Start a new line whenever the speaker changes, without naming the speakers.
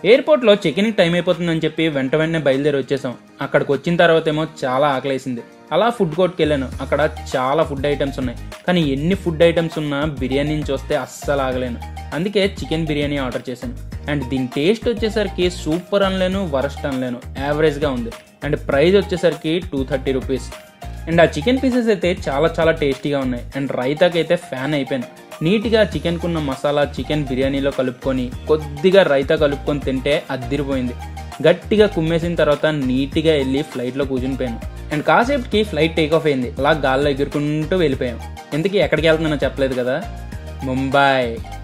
ఎయిర్పోర్ట్లో checking time అయిపోతుందని చెప్పి వెంట వెంటనే బయలుదేరి వచ్చేసాం అక్కడికి వచ్చిన తర్వాత ఏమో చాలా ఆకలేసింది అలా ఫుడ్ కోర్ట్కి వెళ్ళాను అక్కడ చాలా ఫుడ్ ఐటమ్స్ ఉన్నాయి కానీ ఎన్ని ఫుడ్ ఐటమ్స్ ఉన్నా బిర్యానీని చూస్తే అస్సలు ఆగలేను అందుకే చికెన్ బిర్యానీ ఆర్డర్ చేశాను అండ్ దీని టేస్ట్ వచ్చేసరికి సూపర్ అనలేను వరస్ట్ అనలేను యావరేజ్గా ఉంది అండ్ ప్రైస్ వచ్చేసరికి టూ థర్టీ రూపీస్ అండ్ ఆ చికెన్ పీసెస్ అయితే చాలా చాలా టేస్టీగా ఉన్నాయి అండ్ రైతాకి అయితే ఫ్యాన్ అయిపోయాను నీట్గా చికెన్కున్న మసాలా చికెన్ బిర్యానీలో కలుపుకొని కొద్దిగా రైతా కలుపుకొని తింటే అద్దిరిపోయింది గట్టిగా కుమ్మేసిన తర్వాత నీట్గా వెళ్ళి ఫ్లైట్లో కూర్చుని పోయాను అండ్ కాసేపుకి ఫ్లైట్ టేక్ ఆఫ్ అయింది అలా గాల్లో ఎగురుకుంటూ వెళ్ళిపోయాం ఎందుకు ఎక్కడికి వెళ్తున్నానో చెప్పలేదు కదా ముంబై